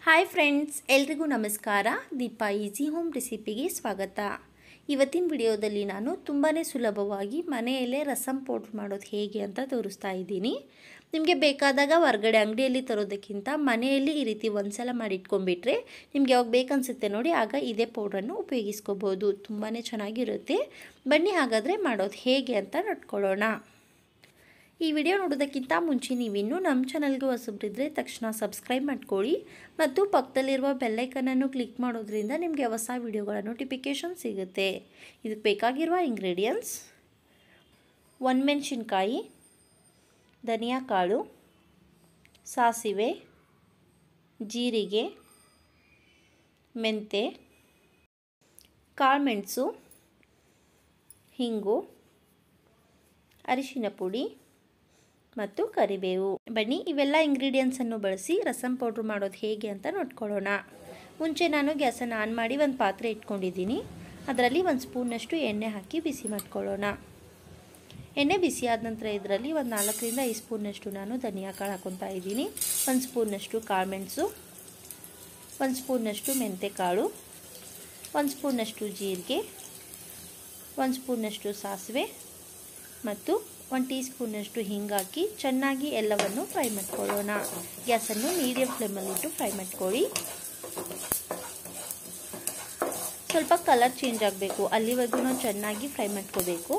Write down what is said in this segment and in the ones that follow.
hi friends ಎಲ್ರಿಗೂ ನಮಸ್ಕಾರ Deepa easy home ರೆಸಿಪಿಗೆ ಸ್ವಾಗತ ಇವತ್ತಿನ ವಿಡಿಯೋದಲ್ಲಿ ನಾನು ತುಂಬಾ ಸುಲಭವಾಗಿ ಮನೆಯಲ್ಲೇ ರಸಮ್ ಪೌಡ್ರ್ ಮಾಡೋದು ಹೇಗೆ ಅಂತ ತೋರಿಸ್ತಾ ಇದ್ದೀನಿ ನಿಮಗೆ ಬೇಕಾದಾಗ ಹೊರ್ಗಡೆ ಅಂಗಡಿಯಲ್ಲಿ ತರೋದಕ್ಕಿಂತ ಮನೆಯಲ್ಲಿ ಈ ರೀತಿ ಒಂದ್ಸಲ ಮಾಡಿಟ್ಕೊಂಡ್ಬಿಟ್ರೆ ನಿಮ್ಗೆ ಯಾವಾಗ ಬೇಕನ್ಸುತ್ತೆ ನೋಡಿ ಆಗ ಇದೇ ಪೌಡ್ರನ್ನು ಉಪಯೋಗಿಸ್ಕೋಬೋದು ತುಂಬಾ ಚೆನ್ನಾಗಿರುತ್ತೆ ಬನ್ನಿ ಹಾಗಾದರೆ ಮಾಡೋದು ಹೇಗೆ ಅಂತ ನೋಡ್ಕೊಳ್ಳೋಣ ಈ ವಿಡಿಯೋ ನೋಡೋದಕ್ಕಿಂತ ಮುಂಚೆ ನೀವಿನ್ನೂ ನಮ್ಮ ಚಾನಲ್ಗೆ ಹೊಸಬ್ರಿದ್ರೆ ತಕ್ಷಣ ಸಬ್ಸ್ಕ್ರೈಬ್ ಮಾಡ್ಕೊಳ್ಳಿ ಮತ್ತು ಪಕ್ಕದಲ್ಲಿರುವ ಬೆಲ್ಲೈಕನನ್ನು ಕ್ಲಿಕ್ ಮಾಡೋದ್ರಿಂದ ನಿಮಗೆ ಹೊಸ ವಿಡಿಯೋಗಳ ನೋಟಿಫಿಕೇಷನ್ ಸಿಗುತ್ತೆ ಇದಕ್ಕೆ ಬೇಕಾಗಿರುವ ಇಂಗ್ರೀಡಿಯೆಂಟ್ಸ್ ಒಣಮೆಣಸಿನ್ಕಾಯಿ ಧನಿಯಾ ಕಾಳು ಸಾಸಿವೆ ಜೀರಿಗೆ ಮೆಂತೆ ಕಾಳುಮೆಣಸು ಹಿಂಗು ಅರಿಶಿನ ಪುಡಿ ಮತ್ತು ಕರಿಬೇವು ಬನ್ನಿ ಇವೆಲ್ಲ ಇಂಗ್ರೀಡಿಯೆಂಟ್ಸನ್ನು ಬಳಸಿ ರಸಮ್ ಪೌಡ್ರ್ ಮಾಡೋದು ಹೇಗೆ ಅಂತ ನೋಡ್ಕೊಳ್ಳೋಣ ಮುಂಚೆ ನಾನು ಗ್ಯಾಸನ್ನು ಆನ್ ಮಾಡಿ ಒಂದು ಪಾತ್ರೆ ಇಟ್ಕೊಂಡಿದ್ದೀನಿ ಅದರಲ್ಲಿ ಒಂದು ಸ್ಪೂನಷ್ಟು ಎಣ್ಣೆ ಹಾಕಿ ಬಿಸಿ ಮಾಡ್ಕೊಳ್ಳೋಣ ಎಣ್ಣೆ ಬಿಸಿ ಆದ ನಂತರ ಇದರಲ್ಲಿ ಒಂದು ನಾಲ್ಕರಿಂದ ಐದು ಸ್ಪೂನಷ್ಟು ನಾನು ಧನಿಯಾ ಕಾಳು ಹಾಕೊತಾ ಇದ್ದೀನಿ ಒಂದು ಸ್ಪೂನಷ್ಟು ಕಾಳುಮೆಣಸು ಒಂದು ಸ್ಪೂನಷ್ಟು ಮೆಂತೆ ಕಾಳು ಒಂದು ಸ್ಪೂನಷ್ಟು ಜೀರಿಗೆ ಒಂದು ಸ್ಪೂನಷ್ಟು ಸಾಸಿವೆ ಮತ್ತು ಒಂದು ಟೀ ಸ್ಪೂನಷ್ಟು ಹಿಂಗಾಕಿ ಚೆನ್ನಾಗಿ ಎಲ್ಲವನ್ನು ಫ್ರೈ ಮಾಡ್ಕೊಳ್ಳೋಣ ಗ್ಯಾಸನ್ನು ಮೀಡಿಯಂ ಫ್ಲೇಮಲ್ಲಿಟ್ಟು ಫ್ರೈ ಮಾಡ್ಕೊಳ್ಳಿ ಸ್ವಲ್ಪ ಕಲರ್ ಚೇಂಜ್ ಆಗಬೇಕು ಅಲ್ಲಿವರೆಗೂ ಚೆನ್ನಾಗಿ ಫ್ರೈ ಮಾಡ್ಕೋಬೇಕು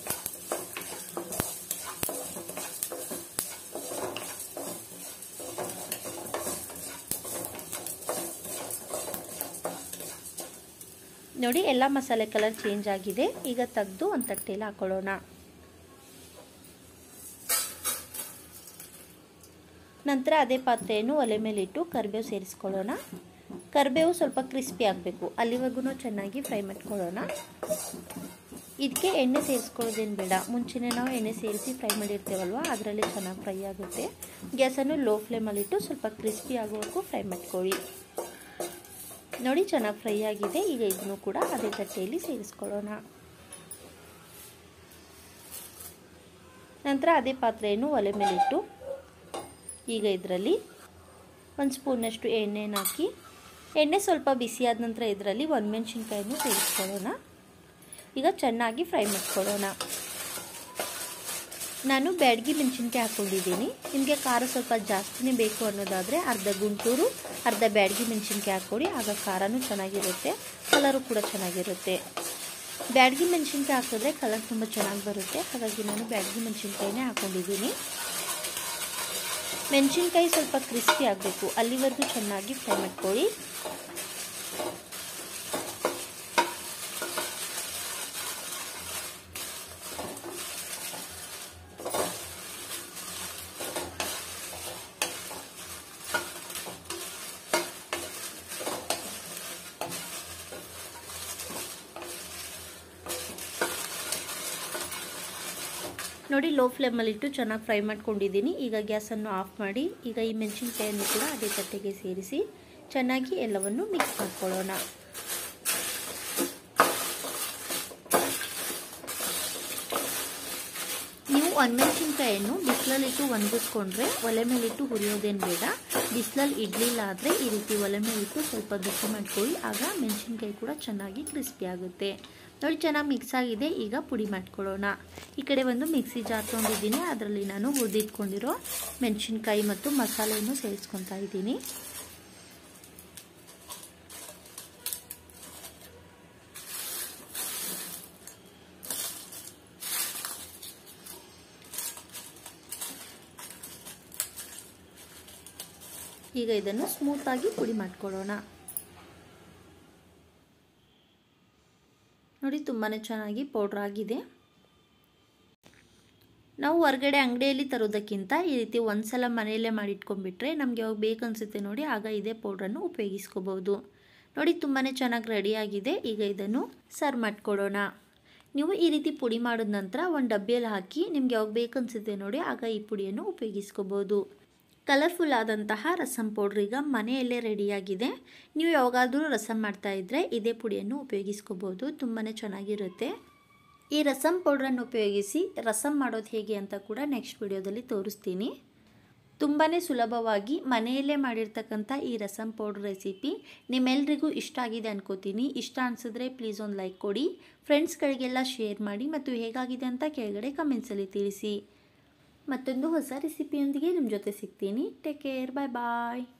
ನೋಡಿ ಎಲ್ಲ ಮಸಾಲೆ ಕಲರ್ ಚೇಂಜ್ ಆಗಿದೆ ಈಗ ತೆಗೆದು ಒಂದು ತಟ್ಟೆಯಲ್ಲಿ ಹಾಕೊಳ್ಳೋಣ ನಂತರ ಅದೇ ಪಾತ್ರೆಯನ್ನು ಒಲೆ ಮೇಲಿಟ್ಟು ಕರಿಬೇವು ಸೇರಿಸ್ಕೊಳ್ಳೋಣ ಕರಿಬೇವು ಸ್ವಲ್ಪ ಕ್ರಿಸ್ಪಿ ಆಗಬೇಕು ಅಲ್ಲಿವರೆಗೂ ಚೆನ್ನಾಗಿ ಫ್ರೈ ಮಾಡ್ಕೊಳ್ಳೋಣ ಇದಕ್ಕೆ ಎಣ್ಣೆ ಸೇರಿಸ್ಕೊಳ್ಳೋದೇನು ಬೇಡ ಮುಂಚೆನೇ ನಾವು ಎಣ್ಣೆ ಸೇರಿಸಿ ಫ್ರೈ ಮಾಡಿರ್ತೇವಲ್ವ ಅದರಲ್ಲಿ ಚೆನ್ನಾಗಿ ಫ್ರೈ ಆಗುತ್ತೆ ಗ್ಯಾಸನ್ನು ಲೋ ಫ್ಲೇಮಲ್ಲಿಟ್ಟು ಸ್ವಲ್ಪ ಕ್ರಿಸ್ಪಿ ಆಗೋವರೆಗೂ ಫ್ರೈ ಮಾಡ್ಕೊಳ್ಳಿ ನೋಡಿ ಚೆನ್ನಾಗಿ ಫ್ರೈ ಆಗಿದೆ ಈಗ ಇದನ್ನು ಕೂಡ ಅದೇ ತಟ್ಟೆಯಲ್ಲಿ ಸೇರಿಸ್ಕೊಳ್ಳೋಣ ನಂತರ ಅದೇ ಪಾತ್ರೆಯನ್ನು ಒಲೆ ಮೇಲಿಟ್ಟು ಈಗ ಇದರಲ್ಲಿ ಒಂದು ಸ್ಪೂನಷ್ಟು ಎಣ್ಣೆನ ಹಾಕಿ ಎಣ್ಣೆ ಸ್ವಲ್ಪ ಬಿಸಿಯಾದ ನಂತರ ಇದರಲ್ಲಿ ಒಣಮೆಣ್ಸಿನ್ಕಾಯನ್ನು ಸೇರಿಸ್ಕೊಳ್ಳೋಣ ಈಗ ಚೆನ್ನಾಗಿ ಫ್ರೈ ಮಾಡ್ಕೊಳ್ಳೋಣ ನಾನು ಬ್ಯಾಡಗಿ ಮೆಣಸಿನ್ಕಾಯಿ ಹಾಕ್ಕೊಂಡಿದ್ದೀನಿ ನಿಮಗೆ ಖಾರ ಸ್ವಲ್ಪ ಜಾಸ್ತಿನೇ ಬೇಕು ಅನ್ನೋದಾದರೆ ಅರ್ಧ ಗುಂಟೂರು ಅರ್ಧ ಬ್ಯಾಡಗಿ ಮೆಣಸಿನ್ಕಾಯಿ ಹಾಕ್ಕೊಡಿ ಆಗ ಖಾರನೂ ಚೆನ್ನಾಗಿರುತ್ತೆ ಕಲರು ಕೂಡ ಚೆನ್ನಾಗಿರುತ್ತೆ ಬ್ಯಾಡಗಿ ಮೆಣಸಿನ್ಕಾಯಿ ಹಾಕಿದ್ರೆ ಕಲರ್ ತುಂಬ ಚೆನ್ನಾಗಿ ಬರುತ್ತೆ ಹಾಗಾಗಿ ನಾನು ಬ್ಯಾಡಗಿ ಮೆಣಸಿನ್ಕಾಯಿನೇ ಹಾಕ್ಕೊಂಡಿದ್ದೀನಿ ಮೆಣಸಿನ್ಕಾಯಿ ಸ್ವಲ್ಪ ಕ್ರಿಸ್ಪಿ ಆಗಬೇಕು ಅಲ್ಲಿವರೆಗೂ ಚೆನ್ನಾಗಿ ಫ್ರೈ ಮಾಡ್ಕೊಳ್ಳಿ ನೋಡಿ ಲೋ ಫ್ಲೇಮಲ್ಲಿಟ್ಟು ಚೆನ್ನಾಗಿ ಫ್ರೈ ಮಾಡ್ಕೊಂಡಿದ್ದೀನಿ ಈಗ ಗ್ಯಾಸನ್ನು ಆಫ್ ಮಾಡಿ ಈಗ ಈ ಮೆಣಸಿನ್ಕಾಯನ್ನು ಕೂಡ ಅದೇ ತಟ್ಟೆಗೆ ಸೇರಿಸಿ ಚೆನ್ನಾಗಿ ಎಲ್ಲವನ್ನು ಮಿಕ್ಸ್ ಮಾಡ್ಕೊಳ್ಳೋಣ ನೀವು ಒಣಮೆಣಸಿನ್ಕಾಯನ್ನು ಬಿಸಿಲಲ್ಲಿಟ್ಟು ಒಣಗಿಸ್ಕೊಂಡ್ರೆ ಒಲೆ ಮೇಲಿಟ್ಟು ಹುರಿಯೋದೇನು ಬೇಡ ಬಿಸಿಲಲ್ಲಿ ಇಡ್ಲಿಲ್ಲ ಆದರೆ ಈ ರೀತಿ ಒಲೆ ಮೇಲಿಟ್ಟು ಸ್ವಲ್ಪ ಬಿಸಿ ಮಾಡ್ಕೊಳ್ಳಿ ಆಗ ಮೆಣಸಿನ್ಕಾಯಿ ಕೂಡ ಚೆನ್ನಾಗಿ ಕ್ರಿಸ್ಪಿ ಆಗುತ್ತೆ ನೋಡಿ ಚೆನ್ನಾಗಿ ಮಿಕ್ಸ್ ಆಗಿದೆ ಈಗ ಪುಡಿ ಮಾಡ್ಕೊಳ್ಳೋಣ ಈ ಕಡೆ ಒಂದು ಮಿಕ್ಸಿ ಜಾರ್ ತೊಗೊಂಡಿದ್ದೀನಿ ಅದರಲ್ಲಿ ನಾನು ಹುರಿದಿಟ್ಕೊಂಡಿರೋ ಮೆಣಸಿನ್ಕಾಯಿ ಮತ್ತು ಮಸಾಲೆಯನ್ನು ಸೇರಿಸ್ಕೊತಾ ಇದ್ದೀನಿ ಈಗ ಇದನ್ನು ಸ್ಮೂತಾಗಿ ಪುಡಿ ಮಾಡ್ಕೊಳ್ಳೋಣ ನೋಡಿ ತುಂಬಾ ಚೆನ್ನಾಗಿ ಪೌಡ್ರ್ ಆಗಿದೆ ನಾವು ಹೊರಗಡೆ ಅಂಗಡಿಯಲ್ಲಿ ತರೋದಕ್ಕಿಂತ ಈ ರೀತಿ ಒಂದ್ಸಲ ಮನೆಯಲ್ಲೇ ಮಾಡಿಟ್ಕೊಂಡ್ಬಿಟ್ರೆ ನಮಗೆ ಯಾವಾಗ ಬೇಕನ್ಸುತ್ತೆ ನೋಡಿ ಆಗ ಇದೇ ಪೌಡ್ರನ್ನು ಉಪಯೋಗಿಸ್ಕೋಬೋದು ನೋಡಿ ತುಂಬಾ ಚೆನ್ನಾಗಿ ರೆಡಿಯಾಗಿದೆ ಈಗ ಇದನ್ನು ಸರ್ವ್ ಮಾಡ್ಕೊಳ್ಳೋಣ ನೀವು ಈ ರೀತಿ ಪುಡಿ ಮಾಡಿದ ನಂತರ ಒಂದು ಡಬ್ಬಿಯಲ್ಲಿ ಹಾಕಿ ನಿಮ್ಗೆ ಯಾವಾಗ ಬೇಕನ್ಸುತ್ತೆ ನೋಡಿ ಆಗ ಈ ಪುಡಿಯನ್ನು ಉಪಯೋಗಿಸ್ಕೋಬೋದು ಕಲರ್ಫುಲ್ ಆದಂತಹ ರಸಮ್ ಪೌಡ್ರ್ ಈಗ ಮನೆಯಲ್ಲೇ ರೆಡಿಯಾಗಿದೆ ನೀವು ಯಾವಾಗಾದರೂ ರಸಮ್ ಮಾಡ್ತಾಯಿದ್ರೆ ಇದೇ ಪುಡಿಯನ್ನು ಉಪಯೋಗಿಸ್ಕೋಬೋದು ತುಂಬಾ ಚೆನ್ನಾಗಿರುತ್ತೆ ಈ ರಸಮ್ ಪೌಡ್ರನ್ನು ಉಪಯೋಗಿಸಿ ರಸಮ್ ಮಾಡೋದು ಹೇಗೆ ಅಂತ ಕೂಡ ನೆಕ್ಸ್ಟ್ ವಿಡಿಯೋದಲ್ಲಿ ತೋರಿಸ್ತೀನಿ ತುಂಬಾ ಸುಲಭವಾಗಿ ಮನೆಯಲ್ಲೇ ಮಾಡಿರ್ತಕ್ಕಂಥ ಈ ರಸಮ್ ಪೌಡ್ರ್ ರೆಸಿಪಿ ನಿಮ್ಮೆಲ್ರಿಗೂ ಇಷ್ಟ ಆಗಿದೆ ಅನ್ಕೋತೀನಿ ಇಷ್ಟ ಅನಿಸಿದ್ರೆ ಪ್ಲೀಸ್ ಒಂದು ಲೈಕ್ ಕೊಡಿ ಫ್ರೆಂಡ್ಸ್ಗಳಿಗೆಲ್ಲ ಶೇರ್ ಮಾಡಿ ಮತ್ತು ಹೇಗಾಗಿದೆ ಅಂತ ಕೆಳಗಡೆ ಕಮೆಂಟ್ಸಲ್ಲಿ ತಿಳಿಸಿ ಮತ್ತೊಂದು ಹೊಸ ರೆಸಿಪಿಯೊಂದಿಗೆ ನಿಮ್ಮ ಜೊತೆ ಸಿಗ್ತೀನಿ ಟೇಕ್ ಕೇರ್ ಬಾಯ್ ಬಾಯ್